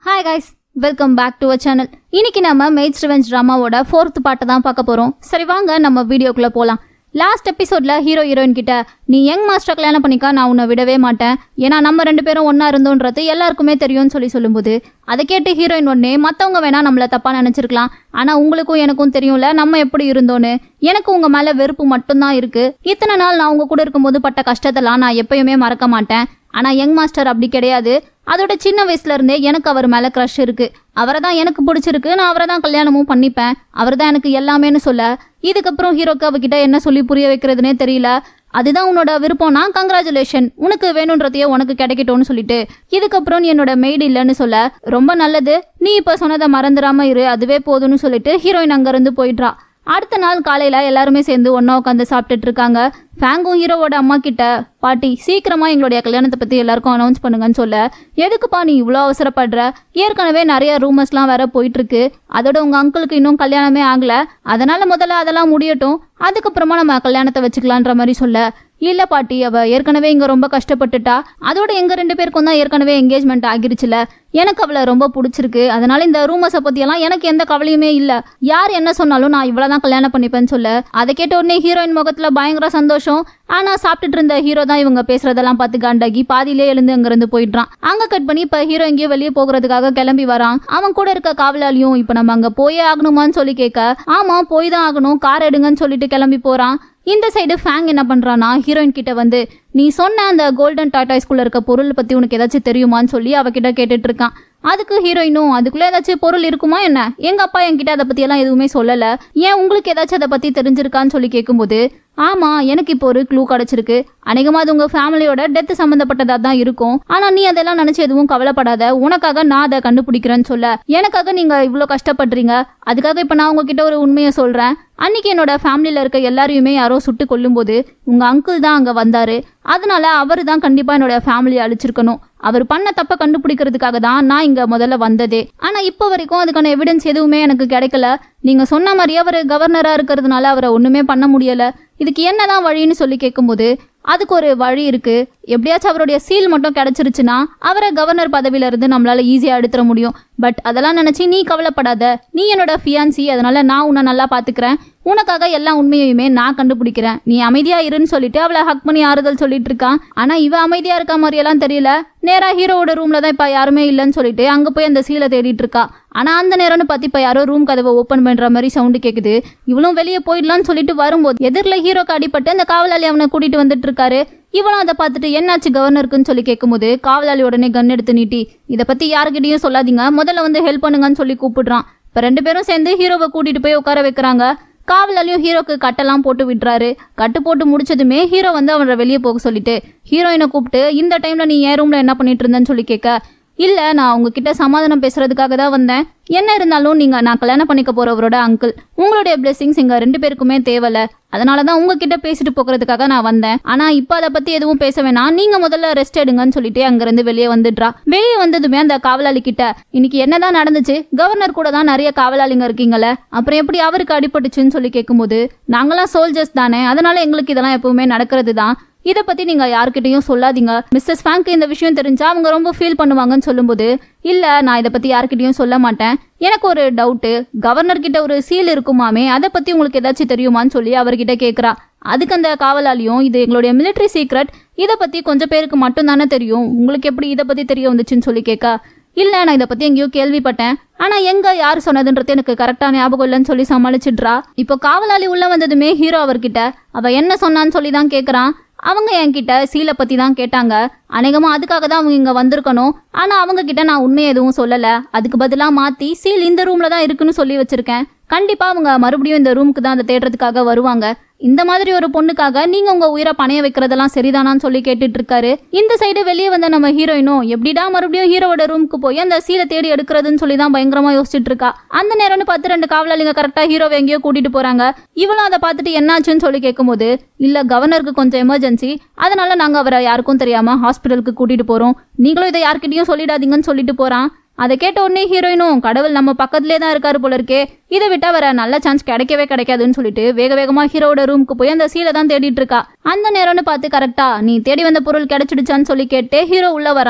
hi guys welcome back to a channel இன்னைக்கு நம்ம mats revenge ட்ராமாவோட fourth பாட்டை தான் பார்க்க போறோம் சரி வாங்க நம்ம வீடியோக்குள்ள போலாம் லாஸ்ட் எபிசோட்ல ஹீரோ ஹீரோயின் கிட்ட நீ யங் மாஸ்டர் கல்யாணம் பண்ணிக்கா நான் உன்னை விடவே மாட்டேன் ஏன்னா நம்ம ரெண்டு பேரும் ஒண்ணா இருந்தோன்றது எல்லாருக்குமே தெரியும்னு சொல்லி சொல்லும்போது அதை கேட்டு ஹீரோயின் உடனே மத்தவங்க வேணா நம்மள தப்பா நினைச்சிருக்கலாம் ஆனா உங்களுக்கும் எனக்கும் தெரியும்ல நம்ம எப்படி இருந்தோன்னு எனக்கு உங்க மேல வெறுப்பு மட்டும்தான் இருக்கு இத்தனை நாள் நான் உங்க கூட இருக்கும்போது பட்ட கஷ்டத்தெல்லாம் நான் எப்பயுமே மறக்க மாட்டேன் ஆனா யங் மாஸ்டர் அப்படி கிடையாது அதோட சின்ன வயசுல இருந்தே எனக்கு அவர் மேல க்ரஷ் இருக்கு அவரை தான் எனக்கு பிடிச்சிருக்கு நான் அவரை தான் கல்யாணமும் பண்ணிப்பேன் அவர் தான் எனக்கு எல்லாமேன்னு சொல்ல இதுக்கப்புறம் ஹீரோக்கு அவகிட்ட என்ன சொல்லி புரிய வைக்கிறதுனே தெரியல அதுதான் உன்னோட விருப்பம்னா கங்க்ராச்சுலேஷன் உனக்கு வேணுன்றதையே உனக்கு கிடைக்கட்டும்னு சொல்லிட்டு இதுக்கப்புறம் நீ என்னோட மெய்டு இல்லைன்னு சொல்ல ரொம்ப நல்லது நீ இப்ப சொன்னதை மறந்துடாம இரு அதுவே போதும்னு சொல்லிட்டு ஹீரோயின் அங்கிருந்து போயிடுறா அடுத்த நாள் காலையில எல்லாருமே சேர்ந்து ஒண்ணா உட்காந்து சாப்பிட்டுட்டு இருக்காங்க ஃபேங்கும் ஹீரோவோட அம்மா கிட்ட பாட்டி சீக்கிரமா எங்களுடைய கல்யாணத்தை பத்தி எல்லாருக்கும் அனௌன்ஸ் பண்ணுங்கன்னு சொல்ல எதுக்குப்பா நீ இவ்வளோ அவசரப்படுற ஏற்கனவே நிறைய ரூமர்ஸ்லாம் வேற போயிட்டு இருக்கு அதோட உங்க அங்கிளுக்கு இன்னும் கல்யாணமே ஆகல அதனால முதல்ல அதெல்லாம் முடியட்டும் அதுக்கப்புறமா நம்ம கல்யாணத்தை வச்சுக்கலான்ற மாதிரி சொல்ல இல்ல பாட்டி அவ ஏற்கனவே இங்க ரொம்ப கஷ்டப்பட்டுட்டா அதோட எங்க ரெண்டு பேருக்கும் தான் ஏற்கனவே என்கேஜ்மெண்ட் ஆகிருச்சுல எனக்கு அவளை ரொம்ப பிடிச்சிருக்கு அதனால இந்த ரூமர்ஸை பத்தியெல்லாம் எனக்கு எந்த கவலையுமே இல்ல யார் என்ன சொன்னாலும் நான் இவ்வளவுதான் கல்யாணம் பண்ணிப்பேன்னு சொல்ல அதை கேட்ட உடனே ஹீரோயின் முகத்துல பயங்கர சந்தோஷம் ஆனா சாப்பிட்டுட்டு இருந்த ஹீரோ தான் இவங்க பேசுறதெல்லாம் பார்த்து காண்டாகி பாதியிலே எழுந்து அங்கிருந்து போயிடுறான் அங்க கட் பண்ணி இப்ப ஹீரோ எங்கேயோ வெளியே போகிறதுக்காக கிளம்பி வரான் அவன் கூட இருக்க காவலாளியும் இப்ப நம்ம அங்க போயே ஆகணுமான்னு சொல்லி கேட்க ஆமா போய் தான் ஆகணும் கார் எடுங்கன்னு சொல்லிட்டு கிளம்பி போறான் இந்த சைடு ஃபேங் என்ன பண்றானா ஹீரோயின் கிட்ட வந்து நீ சொன்ன அந்த கோல்டன் டாடா ஸ்கூல்ல இருக்க பொருள் பத்தி உனக்கு ஏதாச்சும் தெரியுமான்னு சொல்லி அவகிட்ட கேட்டுட்டு இருக்கான் அதுக்கு ஹீரோயினும் அதுக்குள்ள ஏதாச்சும் பொருள் இருக்குமா என்ன எங்க அப்பா என்கிட்ட அதை பத்தி எல்லாம் எதுவுமே சொல்லல ஏன் உங்களுக்கு ஏதாச்சும் அதை பத்தி தெரிஞ்சிருக்கான்னு சொல்லி கேட்கும்போது ஆமா எனக்கு இப்போ ஒரு க்ளூ கிடைச்சிருக்கு அநேகமா அது உங்க ஃபேமிலியோட டெத் சம்பந்தப்பட்டதா தான் இருக்கும் ஆனா நீ அதெல்லாம் நினைச்சு எதுவும் கவலைப்படாத உனக்காக நான் அதை கண்டுபிடிக்கிறேன்னு சொல்ல எனக்காக நீங்க இவ்வளோ கஷ்டப்படுறீங்க அதுக்காக இப்ப நான் உங்ககிட்ட ஒரு உண்மையை சொல்றேன் அன்னைக்கு என்னோட ஃபேமிலியில இருக்க எல்லாரையுமே யாரோ சுட்டு கொல்லும்போது உங்க அங்கிள் தான் அங்க வந்தாரு அதனால அவர் தான் கண்டிப்பா என்னோட ஃபேமிலியை அழிச்சிருக்கணும் அவர் பண்ண தப்ப கண்டுபிடிக்கிறதுக்காக தான் நான் இங்க முதல்ல வந்ததே ஆனா இப்போ வரைக்கும் அதுக்கான எவிடன்ஸ் எதுவுமே எனக்கு கிடைக்கல நீங்க சொன்ன மாதிரியே அவர் கவர்னரா இருக்கிறதுனால அவரை ஒண்ணுமே பண்ண முடியல இதுக்கு என்னதான் வழின்னு சொல்லி கேட்கும்போது அதுக்கு ஒரு வழி இருக்கு எப்படியாச்சும் அவருடைய சீல் மட்டும் கிடைச்சிருச்சுன்னா அவரை கவர்னர் பதவியில இருந்து நம்மளால ஈஸியா எடுத்துட முடியும் பட் அதெல்லாம் நினைச்சு நீ கவலைப்படாத நீ என்னோட ஃபியான்சி அதனால நான் உன்னை நல்லா பாத்துக்கிறேன் உனக்காக எல்லா உண்மையுமே நான் கண்டுபிடிக்கிறேன் நீ அமைதியா இருன்னு சொல்லிட்டு அவளை ஹக் பண்ணி ஆறுதல் சொல்லிட்டு இருக்கான் ஆனா இவ அமைதியா இருக்க மாதிரியெல்லாம் தெரியல நேரா ஹீரோவோட ரூம்ல தான் இப்ப யாருமே இல்லைன்னு சொல்லிட்டு அங்க போய் அந்த சீலை தேடிட்டு இருக்கா ஆனா அந்த நேரம்னு பார்த்து இப்ப யாரோ ரூம் கதவை ஓபன் பண்ற மாதிரி சவுண்டு கேக்குது இவளும் வெளியே போயிடலாம்னு சொல்லிட்டு வரும்போது எதிரில் ஹீரோக்கு அடிபட்டு அந்த காவலாளி அவனை கூட்டிட்டு வந்துட்டு இருக்காரு இவனும் அதை பார்த்துட்டு என்னாச்சு கவர்னருக்குன்னு சொல்லி கேட்கும்போது காவலாளி உடனே கன் எடுத்து நீட்டி இதை பத்தி யாருக்கிட்டையும் சொல்லாதீங்க முதல்ல வந்து ஹெல்ப் பண்ணுங்கன்னு சொல்லி கூப்பிடுறான் இப்ப ரெண்டு பேரும் சேர்ந்து ஹீரோவை கூட்டிட்டு போய் உட்கார வைக்கிறாங்க காவலாளியும் ஹீரோக்கு கட்டெல்லாம் போட்டு விடுறாரு கட்டு போட்டு முடிச்சதுமே ஹீரோ வந்து அவனை வெளியே போக சொல்லிட்டு ஹீரோயினை கூப்பிட்டு இந்த டைம்ல நீ என் ரூம்ல என்ன பண்ணிட்டு இருந்தேன்னு சொல்லி கேட்க இல்ல நான் உங்ககிட்ட சமாதானம் பேசுறதுக்காக தான் வந்தேன் என்ன இருந்தாலும் நீங்க நான் கல்யாணம் பண்ணிக்க போறவரோட அங்கிள் உங்களுடைய பிளெஸிங்ஸ் எங்க ரெண்டு பேருக்குமே தேவையில்ல அதனாலதான் உங்ககிட்ட பேசிட்டு போகிறதுக்காக நான் வந்தேன் ஆனா இப்ப அதை பத்தி எதுவும் பேச வேணாம் நீங்க முதல்ல ரெஸ்ட் எடுங்கன்னு சொல்லிட்டு அங்கிருந்து வெளியே வந்துடுறா வெளியே வந்ததுமே அந்த காவலாளி கிட்ட இன்னைக்கு என்னதான் நடந்துச்சு கவர்னர் கூட தான் நிறைய காவலாளிங்க இருக்கீங்கல்ல அப்புறம் எப்படி அவருக்கு அடிபட்டுச்சுன்னு சொல்லி கேட்கும்போது நாங்களாம் சோல்ஜர்ஸ் தானே அதனால எங்களுக்கு இதெல்லாம் எப்பவுமே நடக்கிறது தான் இதை பத்தி நீங்க யார்கிட்டயும் சொல்லாதீங்க மிஸ்ஸஸ் ஃபேங்க் இந்த விஷயம் தெரிஞ்சா அவங்க ரொம்ப ஃபீல் பண்ணுவாங்கன்னு சொல்லும்போது இல்ல நான் இதை பத்தி யார்கிட்டயும் சொல்ல மாட்டேன் எனக்கு ஒரு டவுட்டு கவர்னர் கிட்ட ஒரு சீல் இருக்குமாமே அதை பத்தி உங்களுக்கு ஏதாச்சும் தெரியுமான்னு சொல்லி அவர்கிட்ட கேக்குறா அதுக்கு அந்த காவலாளியும் இது எங்களுடைய மிலிட்ரி சீக்ரெட் இதை பத்தி கொஞ்சம் பேருக்கு மட்டும் தானே தெரியும் உங்களுக்கு எப்படி இதை பத்தி தெரிய வந்துச்சுன்னு சொல்லி கேட்க இல்ல நான் இதை பத்தி எங்கேயோ கேள்விப்பட்டேன் ஆனா எங்க யார் சொன்னதுன்றது எனக்கு கரெக்டா ஞாபகம் இல்லைன்னு சொல்லி சமாளிச்சிடுறா இப்போ காவலாளி உள்ள வந்ததுமே ஹீரோ அவர்கிட்ட அவ என்ன சொன்னான்னு சொல்லி தான் கேக்குறான் அவங்க என்கிட்ட சீலை பத்தி தான் கேட்டாங்க அநேகமா அதுக்காக தான் அவங்க இங்க வந்திருக்கணும் ஆனா அவங்க கிட்ட நான் உண்மையை எதுவும் சொல்லல அதுக்கு பதிலா மாத்தி சீல் இந்த ரூம்ல தான் இருக்குன்னு சொல்லி வச்சிருக்கேன் கண்டிப்பா அவங்க மறுபடியும் இந்த ரூமுக்கு தான் அந்த தேடுறதுக்காக வருவாங்க இந்த மாதிரி ஒரு பொண்ணுக்காக நீங்க உங்க உயிரை பணைய வைக்கிறதெல்லாம் சரிதானான்னு சொல்லி கேட்டுட்டு இருக்காரு இந்த சைடு வெளியே வந்த நம்ம ஹீரோயினும் எப்படிடா மறுபடியும் ஹீரோவோட ரூமுக்கு போய் அந்த சீலை தேடி எடுக்கிறதுன்னு சொல்லி தான் பயங்கரமா யோசிச்சுட்டு இருக்கா அந்த நேரம்னு பார்த்து ரெண்டு காவலாளிங்க கரெக்டா ஹீரோவை எங்கேயோ கூட்டிட்டு போறாங்க இவளும் அதை பார்த்துட்டு என்னாச்சுன்னு சொல்லி கேட்கும்போது இல்ல கவர்னருக்கு கொஞ்சம் எமர்ஜென்சி அதனால நாங்க அவரை யாருக்கும் தெரியாம ஹாஸ்பிட்டலுக்கு கூட்டிட்டு போறோம் நீங்களும் இதை யார்கிட்டயும் சொல்லிடாதீங்கன்னு சொல்லிட்டு போறான் அதை கேட்ட உடனே ஹீரோயினும் கடவுள் நம்ம பக்கத்துலேயே தான் இருக்காரு போல இருக்கே இதை விட்டா வர நல்ல சான்ஸ் கிடைக்கவே கிடைக்காதுன்னு சொல்லிட்டு வேக வேகமா ஹீரோட ரூமுக்கு போய் அந்த சீலை தான் தேடிட்டு இருக்கா அந்த நேரம்னு பார்த்து கரெக்டா நீ தேடி வந்த பொருள் கிடைச்சிடுச்சான்னு சொல்லி கேட்டு ஹீரோ உள்ள வரான்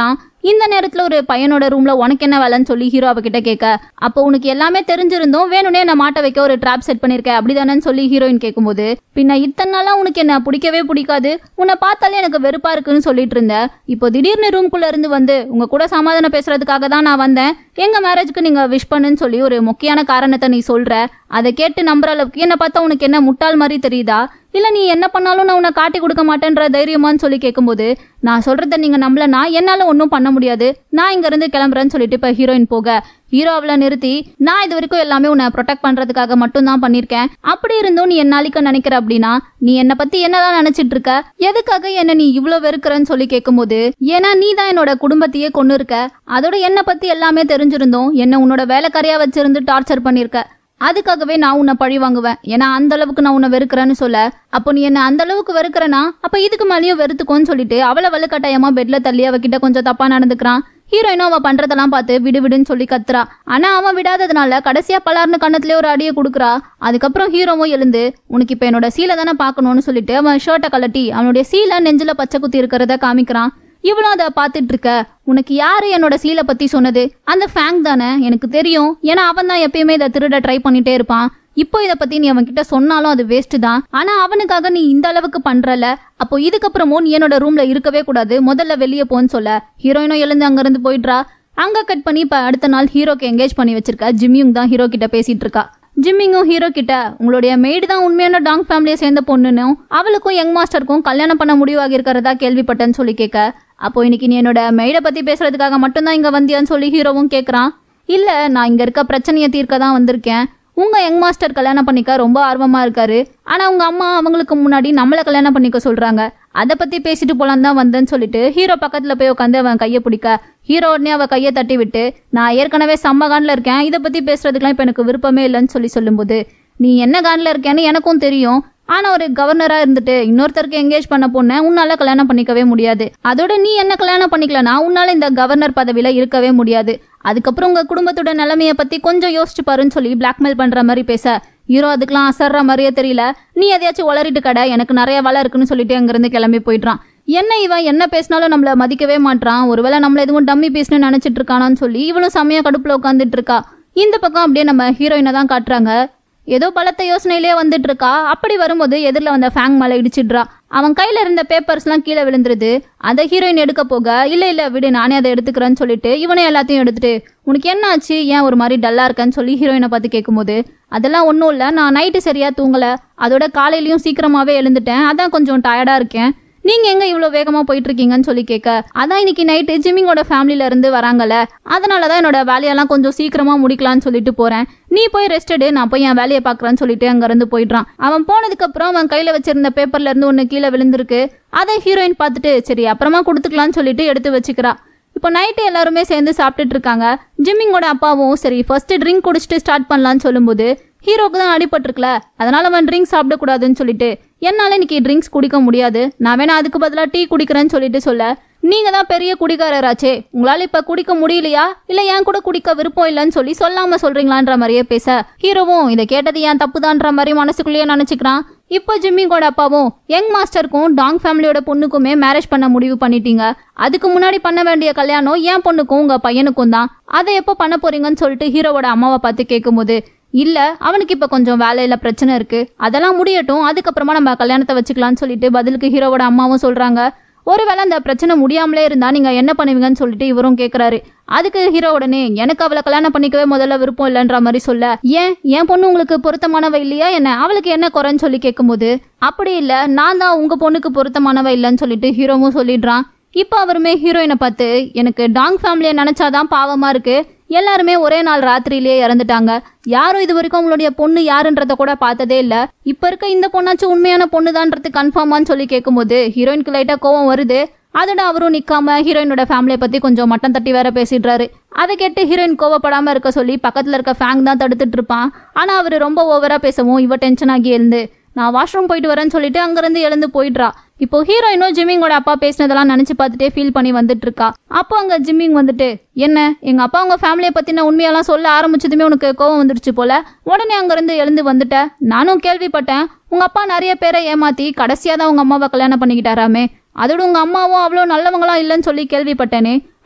இந்த நேரத்துல ஒரு பையனோட ரூம்ல உனக்கு என்ன வேலைன்னு சொல்லி ஹீரோ அவகிட்ட கேட்க அப்போ உனக்கு எல்லாமே தெரிஞ்சிருந்தும் வேணும்னே நான் மாட்ட வைக்க ஒரு ட்ராப் செட் பண்ணிருக்கேன் அப்படிதானேன்னு சொல்லி ஹீரோயின் கேட்கும்போது பின்ன இத்தனை நாளா உனக்கு என்ன பிடிக்கவே பிடிக்காது உன்னை பார்த்தாலே எனக்கு வெறுப்பா இருக்குன்னு சொல்லிட்டு இருந்த இப்போ திடீர்னு ரூம்குள்ள இருந்து வந்து உங்க கூட சமாதானம் பேசுறதுக்காக தான் நான் வந்தேன் எங்க மேரேஜ்க்கு நீங்க விஷ் பண்ணுன்னு சொல்லி ஒரு முக்கியமான காரணத்தை நீ சொல்ற அதை கேட்டு நம்புற அளவுக்கு என்ன பார்த்தா உனக்கு என்ன முட்டாள் மாதிரி தெரியுதா இல்ல நீ என்ன பண்ணாலும் நான் உன்னை காட்டி கொடுக்க மாட்டேன்ற தைரியமான்னு சொல்லி கேட்கும்போது நான் சொல்றத நீங்க நம்பலனா என்னால ஒன்றும் பண்ண முடியாது நான் இங்க இருந்து கிளம்புறேன்னு சொல்லிட்டு இப்ப ஹீரோயின் போக ஹீரோ அவளை நிறுத்தி நான் இது வரைக்கும் எல்லாமே உன்னை ப்ரொடெக்ட் பண்றதுக்காக மட்டும் தான் பண்ணிருக்கேன் அப்படி இருந்தும் நீ என்னாலிக்க நினைக்கிற அப்படின்னா நீ என்னை பத்தி என்னதான் நினைச்சிட்டு இருக்க எதுக்காக என்ன நீ இவ்ளோ வெறுக்கிறன்னு சொல்லி கேட்கும்போது ஏன்னா நீ தான் என்னோட குடும்பத்தையே கொண்டு இருக்க அதோட என்னை பத்தி எல்லாமே தெரிஞ்சிருந்தோம் என்ன உன்னோட வேலைக்காரியா வச்சிருந்து டார்ச்சர் பண்ணிருக்க அதுக்காகவே நான் உன்னை பழி வாங்குவேன் ஏன்னா அந்த அளவுக்கு நான் உன்னை வெறுக்கிறேன்னு சொல்ல அப்போ நீ என்ன அந்த அளவுக்கு வெறுக்கிறனா அப்ப இதுக்கு மேலேயும் வெறுத்துக்கோன்னு சொல்லிட்டு அவளை வலுக்கட்டாயமா பெட்ல தள்ளி அவகிட்ட கொஞ்சம் தப்பா நடந்துக்கிறான் ஹீரோயினும் அவ பண்றதெல்லாம் பார்த்து விடு விடுன்னு சொல்லி கத்துறா ஆனா அவன் விடாததுனால கடைசியா பலார்னு கண்ணத்திலே ஒரு அடியை கொடுக்குறா அதுக்கப்புறம் ஹீரோவும் எழுந்து உனக்கு இப்ப என்னோட சீலை தானே பார்க்கணும்னு சொல்லிட்டு அவன் ஷர்ட்டை கலட்டி அவனுடைய சீலை நெஞ்சில பச்சை குத்தி இருக்கிறத காமிக்கிறான் இவ்வளோ அதை பார்த்துட்டு இருக்க உனக்கு யாரு என்னோட சீலை பத்தி சொன்னது அந்த ஃபேங் தானே எனக்கு தெரியும் ஏன்னா அவன் தான் எப்பயுமே இதை திருட ட்ரை பண்ணிட்டே இருப்பான் இப்போ இதை பத்தி நீ அவன்கிட்ட சொன்னாலும் அது வேஸ்ட் தான் ஆனா அவனுக்காக நீ இந்த அளவுக்கு பண்றல அப்போ இதுக்கப்புறமும் நீ என்னோட ரூம்ல இருக்கவே கூடாது முதல்ல வெளியே போன்னு சொல்ல ஹீரோயினும் எழுந்து அங்கிருந்து போயிடுறா அங்க கட் பண்ணி இப்ப அடுத்த நாள் ஹீரோக்கு எங்கேஜ் பண்ணி வச்சிருக்க ஜிம்மியும் தான் ஹீரோ கிட்ட பேசிட்டு இருக்கா ஜிம்மிங்கும் ஹீரோ கிட்ட உங்களுடைய மெய்டு தான் உண்மையான டாங் ஃபேமிலியை சேர்ந்த பொண்ணுன்னு அவளுக்கும் யங் மாஸ்டருக்கும் கல்யாணம் பண்ண முடிவாகி இருக்கிறதா கேள்விப்பட்டேன்னு சொல்லி கேட்க அப்போ இன்னைக்கு நீ என்னோட மெய்டை பத்தி பேசுறதுக்காக மட்டும்தான் இங்க வந்தியான்னு சொல்லி ஹீரோவும் கேட்கறான் இல்ல நான் இங்க இருக்க பிரச்சனையை தீர்க்க தான் வந்திருக்கேன் உங்க யங் மாஸ்டர் கல்யாணம் பண்ணிக்க ரொம்ப ஆர்வமா இருக்காரு ஆனா உங்க அம்மா அவங்களுக்கு முன்னாடி நம்மள கல்யாணம் பண்ணிக்க சொல்றாங்க அதை பத்தி பேசிட்டு போலாம் தான் வந்தேன்னு சொல்லிட்டு ஹீரோ பக்கத்துல போய் உட்காந்து அவன் கையை பிடிக்க ஹீரோ உடனே அவ கையை தட்டி விட்டு நான் ஏற்கனவே செம்ம கான்ல இருக்கேன் இதை பத்தி பேசுறதுக்குலாம் இப்ப எனக்கு விருப்பமே இல்லைன்னு சொல்லி சொல்லும்போது நீ என்ன கான்ல இருக்கேன்னு எனக்கும் தெரியும் ஆனா ஒரு கவர்னரா இருந்துட்டு இன்னொருத்தருக்கு எங்கேஜ் பண்ண பொண்ணை உன்னால கல்யாணம் பண்ணிக்கவே முடியாது அதோட நீ என்ன கல்யாணம் பண்ணிக்கலனா உன்னால இந்த கவர்னர் பதவியில இருக்கவே முடியாது அதுக்கப்புறம் உங்க குடும்பத்தோட நிலைமைய பத்தி கொஞ்சம் யோசிச்சு பாருன்னு சொல்லி பிளாக்மெயில் பண்ற மாதிரி பேச ஹீரோ அதுக்கெல்லாம் அசர்ற மாதிரியே தெரியல நீ எதையாச்சும் வளரிட்டு கடை எனக்கு நிறைய வேலை இருக்குன்னு சொல்லிட்டு அங்கிருந்து கிளம்பி போயிடுறான் என்ன இவன் என்ன பேசினாலும் நம்மள மதிக்கவே மாட்றான் ஒருவேளை நம்மள எதுவும் டம்மி பேசணும்னு நினைச்சிட்டு இருக்கானான்னு சொல்லி இவளும் செம்மையா கடுப்புல உட்காந்துட்டு இருக்கா இந்த பக்கம் அப்படியே நம்ம ஹீரோயினை தான் காட்டுறாங்க ஏதோ பலத்த யோசனையிலே வந்துட்டு இருக்கா அப்படி வரும்போது எதிரில் வந்த ஃபேங் மேலே இடிச்சிடுறா அவன் கையில இருந்த பேப்பர்ஸ்லாம் கீழே விழுந்துருது அதை ஹீரோயின் எடுக்க போக இல்ல இல்ல விடு நானே அதை எடுத்துக்கிறேன்னு சொல்லிட்டு இவனே எல்லாத்தையும் எடுத்துட்டு உனக்கு என்ன ஆச்சு ஏன் ஒரு மாதிரி டல்லா இருக்கேன்னு சொல்லி ஹீரோயினை பார்த்து கேட்கும்போது அதெல்லாம் ஒன்றும் இல்லை நான் நைட்டு சரியா தூங்கல அதோட காலையிலயும் சீக்கிரமாவே எழுந்துட்டேன் அதான் கொஞ்சம் டயர்டா இருக்கேன் நீங்க எங்க இவ்வளவு வேகமா போயிட்டு இருக்கீங்கன்னு சொல்லி கேட்க அதான் இன்னைக்கு நைட்டு ஜிம்மிங்கோட ஃபேமிலில இருந்து வராங்கல்ல அதனாலதான் என்னோட வேலையெல்லாம் கொஞ்சம் சீக்கிரமா முடிக்கலாம்னு சொல்லிட்டு போறேன் நீ போய் ரெஸ்ட் எடு நான் போய் என் வேலையை பாக்குறேன்னு சொல்லிட்டு அங்க இருந்து போயிடுறான் அவன் போனதுக்கு அப்புறம் அவன் கையில வச்சிருந்த பேப்பர்ல இருந்து ஒண்ணு கீழே விழுந்திருக்கு அதை ஹீரோயின் பார்த்துட்டு சரி அப்புறமா கொடுத்துக்கலாம்னு சொல்லிட்டு எடுத்து வச்சுக்கிறா இப்போ நைட்டு எல்லாருமே சேர்ந்து சாப்பிட்டுட்டு இருக்காங்க ஜிம்மிங்கோட அப்பாவும் சரி ஃபர்ஸ்ட் ட்ரிங்க் குடிச்சிட்டு ஸ்டார்ட் பண்ணலாம்னு சொல்லும்போது ஹீரோக்கு தான் அடிபட்டிருக்கல அதனால அவன் ட்ரிங்க் சாப்பிடக்கூடாதுன்னு சொல்லிட்டு என்னால இன்னைக்கு ட்ரிங்க்ஸ் குடிக்க முடியாது நான் வேணா அதுக்கு பதிலாக டீ குடிக்கிறேன்னு சொல்லிட்டு சொல்ல நீங்க தான் பெரிய குடிகாரராச்சே உங்களால இப்ப குடிக்க முடியலையா இல்ல என் கூட குடிக்க விருப்பம் இல்லைன்னு சொல்லி சொல்லாம சொல்றீங்களான்ற மாதிரியே பேச ஹீரோவும் இதை கேட்டது ஏன் தப்புதான்ற மாதிரி மனசுக்குள்ளேயே நினைச்சுக்கிறான் இப்போ ஜிம்மிங்கோட அப்பாவும் யங் மாஸ்டருக்கும் டாங் ஃபேமிலியோட பொண்ணுக்குமே மேரேஜ் பண்ண முடிவு பண்ணிட்டீங்க அதுக்கு முன்னாடி பண்ண வேண்டிய கல்யாணம் என் பொண்ணுக்கும் உங்க பையனுக்கும் தான் அதை எப்போ பண்ண போறீங்கன்னு சொல்லிட்டு ஹீரோவோட அம்மாவை பார்த்து கேட்கும்போது இல்ல அவனுக்கு இப்ப கொஞ்சம் வேலையில பிரச்சனை இருக்கு அதெல்லாம் முடியட்டும் அதுக்கப்புறமா நம்ம கல்யாணத்தை வச்சுக்கலாம்னு சொல்லிட்டு பதிலுக்கு ஹீரோவோட அம்மாவும் சொல்றாங்க ஒருவேளை அந்த பிரச்சனை முடியாமலே இருந்தா நீங்க என்ன பண்ணுவீங்கன்னு சொல்லிட்டு இவரும் கேக்குறாரு அதுக்கு ஹீரோ உடனே எனக்கு அவளை கல்யாணம் பண்ணிக்கவே முதல்ல விருப்பம் இல்லைன்ற மாதிரி சொல்ல ஏன் என் பொண்ணு உங்களுக்கு பொருத்தமானவ இல்லையா என்ன அவளுக்கு என்ன குறைன்னு சொல்லி கேட்கும்போது அப்படி இல்ல நான் தான் உங்க பொண்ணுக்கு பொருத்தமானவ இல்லைன்னு சொல்லிட்டு ஹீரோவும் சொல்லிடுறான் இப்போ அவருமே ஹீரோயினை பார்த்து எனக்கு டாங் ஃபேமிலியை நினைச்சாதான் பாவமா இருக்கு எல்லாருமே ஒரே நாள் ராத்திரியிலேயே இறந்துட்டாங்க யாரும் இது வரைக்கும் உங்களுடைய பொண்ணு யாருன்றத கூட பார்த்ததே இல்ல இப்ப இருக்க இந்த பொண்ணாச்சும் உண்மையான பொண்ணுதான்றது கன்ஃபார்மான்னு சொல்லி கேட்கும்போது ஹீரோயினுக்கு லைட்டா கோவம் வருது அதோட அவரும் நிக்காம ஹீரோயினோட ஃபேமிலியை பத்தி கொஞ்சம் மட்டம் தட்டி வேற பேசிடுறாரு அதை கேட்டு ஹீரோயின் கோவப்படாம இருக்க சொல்லி பக்கத்துல இருக்க ஃபேங் தான் தடுத்துட்டு இருப்பான் ஆனா அவரு ரொம்ப ஓவரா பேசவும் இவ டென்ஷன் ஆகி எழுந்து நான் வாஷ்ரூம் போயிட்டு வரேன்னு சொல்லிட்டு அங்கிருந்து எழுந்து போயிடுறா இப்போ ஹீரோயினும் ஜிம்மிங்கோட அப்பா பேசினதெல்லாம் நினைச்சு பார்த்துட்டே ஃபீல் பண்ணி வந்துட்டு இருக்கா அப்போ அங்க ஜிம்மிங் வந்துட்டு என்ன எங்க அப்பா உங்க ஃபேமிலியை பத்தின உண்மையெல்லாம் சொல்ல ஆரம்பிச்சதுமே உனக்கு கோவம் வந்துருச்சு போல உடனே அங்கிருந்து எழுந்து வந்துட்ட நானும் கேள்விப்பட்டேன் உங்க அப்பா நிறைய பேரை ஏமாத்தி கடைசியா தான் உங்க அம்மாவை கல்யாணம் பண்ணிக்கிட்டாராமே அதோட உங்க அம்மாவும் அவ்வளோ நல்லவங்களா இல்லைன்னு சொல்லி கேள்விப்பட்டேனே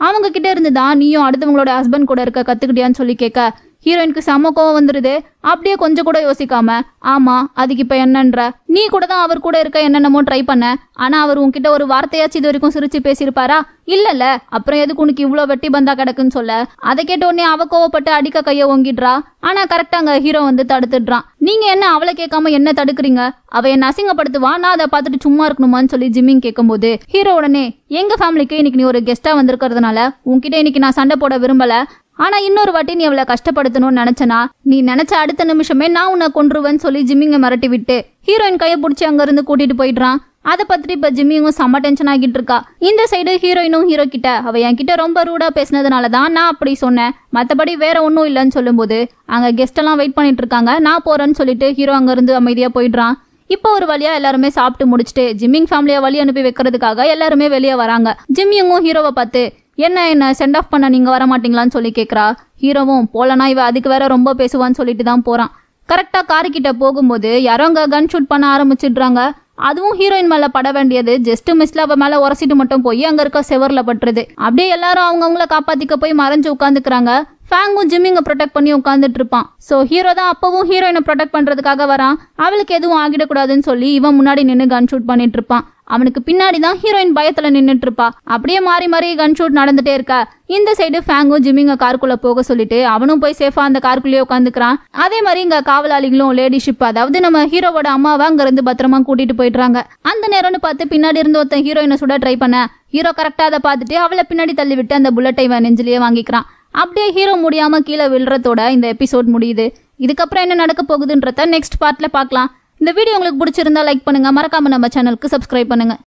அவங்க கிட்ட இருந்து தான் நீயும் அடுத்தவங்களோட ஹஸ்பண்ட் கூட இருக்க கத்துக்கிட்டியான்னு சொல்லி கேட்க ஹீரோயினுக்கு செம்ம கோவம் வந்துருது அப்படியே கொஞ்சம் கூட யோசிக்காம ஆமா அதுக்கு இப்ப என்னன்ற நீ கூட தான் அவர் கூட இருக்க என்னென்னமோ ட்ரை பண்ண ஆனா அவர் உன்கிட்ட ஒரு வார்த்தையாச்சும் இது வரைக்கும் சிரிச்சு பேசியிருப்பாரா இல்லல்ல அப்புறம் எதுக்கு உனக்கு இவ்ளோ வெட்டி பந்தா கிடக்குன்னு சொல்ல அதை கேட்ட உடனே அவ கோவப்பட்டு அடிக்க கைய ஓங்கிடுறா ஆனா கரெக்டாங்க ஹீரோ வந்து தடுத்துடுறான் நீங்க என்ன அவளை கேட்காம என்ன தடுக்குறீங்க அவ என்ன அசிங்கப்படுத்துவா நான் அதை பார்த்துட்டு சும்மா இருக்கணுமான்னு சொல்லி ஜிம்மிங் கேட்கும்போது ஹீரோ உடனே எங்க ஃபேமிலிக்கு இன்னைக்கு நீ ஒரு கெஸ்டா வந்திருக்கிறதுனால உன்கிட்ட இன்னைக்கு நான் சண்டை போட விரும்பல ஆனா இன்னொரு வாட்டி நீ அவளை கஷ்டப்படுத்தணும்னு நினைச்சனா நீ நினைச்ச அடுத்த நிமிஷமே நான் உன்னை கொன்றுவேன்னு சொல்லி ஜிம்மிங்க மிரட்டி விட்டு ஹீரோயின் கையை பிடிச்சி அங்க இருந்து கூட்டிட்டு போயிடுறான் அதை பத்தி இப்ப ஜிம்மியும் செம்ம டென்ஷன் ஆகிட்டு இருக்கா இந்த சைடு ஹீரோயினும் ஹீரோ கிட்ட அவ என்கிட்ட ரொம்ப ரூடா பேசினதுனால தான் நான் அப்படி சொன்னேன் மத்தபடி வேற ஒன்றும் இல்லைன்னு சொல்லும்போது அங்க கெஸ்ட் எல்லாம் வெயிட் பண்ணிட்டு இருக்காங்க நான் போறேன்னு சொல்லிட்டு ஹீரோ அங்க இருந்து அமைதியா போயிடுறான் இப்போ ஒரு வழியா எல்லாருமே சாப்பிட்டு முடிச்சுட்டு ஜிம்மிங் ஃபேமிலியை வழி அனுப்பி வைக்கிறதுக்காக எல்லாருமே வெளியே வராங்க ஜிம்மியும் ஹீரோவை பார்த்து என்ன என்ன சென்ட் ஆஃப் பண்ண நீங்க வர மாட்டீங்களான்னு சொல்லி கேக்குறா ஹீரோவும் போலனா இவ அதுக்கு வேற ரொம்ப பேசுவான்னு சொல்லிட்டு தான் போறான் கரெக்டா காரு கிட்ட போகும்போது யாரோ அங்க கன் ஷூட் பண்ண ஆரம்பிச்சிடுறாங்க அதுவும் ஹீரோயின் மேல பட வேண்டியது ஜஸ்ட் மிஸ்ல அவ மேல உரசிட்டு மட்டும் போய் அங்க இருக்க செவர்ல பட்டுருது அப்படியே எல்லாரும் அவங்கவுங்கள காப்பாத்திக்க போய் மறைஞ்சு உட்காந்துக்கிறாங்க ஃபேங்கும் ஜிம்மிங்க ப்ரொடெக்ட் பண்ணி உட்காந்துட்டு இருப்பான் ஸோ ஹீரோ தான் அப்பவும் ஹீரோயினை ப்ரொடெக்ட் பண்றதுக்காக வரான் அவளுக்கு எதுவும் ஆகிடக்கூடாதுன்னு சொல்லி இவன் முன்னாடி நின்று கன் ஷூட் பண்ணிட்டு இருப்பான் அவனுக்கு பின்னாடி தான் ஹீரோயின் பயத்துல நின்னுட்டு இருப்பா அப்படியே மாறி மாறி கன் ஷூட் நடந்துட்டே இருக்கா இந்த சைடு ஃபேங்கும் ஜிம்மிங்க காருக்குள்ள போக சொல்லிட்டு அவனும் போய் சேஃபா அந்த காருக்குள்ளேயே உட்காந்துக்கிறான் அதே மாதிரி இங்க காவலாளிகளும் லேடிஷிப் அதாவது நம்ம ஹீரோவோட அம்மாவை அங்க இருந்து பத்திரமா கூட்டிட்டு போயிடுறாங்க அந்த நேரம்னு பார்த்து பின்னாடி இருந்து ஒருத்தன் ஹீரோயினை சுட ட்ரை பண்ண ஹீரோ கரெக்டா அதை பார்த்துட்டு அவளை பின்னாடி தள்ளி விட்டு அந்த புல்லட்டை இவன் நெஞ்சிலேயே வாங்கிக்கிறான் அப்படியே ஹீரோ முடியாம கீழே விழுறதோட இந்த எபிசோட் முடியுது இதுக்கப்புறம் என்ன நடக்க போகுதுன்றத நெக்ஸ்ட் பார்ட்ல பார்க்கலாம் இந்த வீடியோ உங்களுக்கு பிடிச்சிருந்தா லைக் பண்ணுங்க மறக்காம நம்ம சேனலுக்கு சப்ஸ்கிரைப் பண்ணுங்க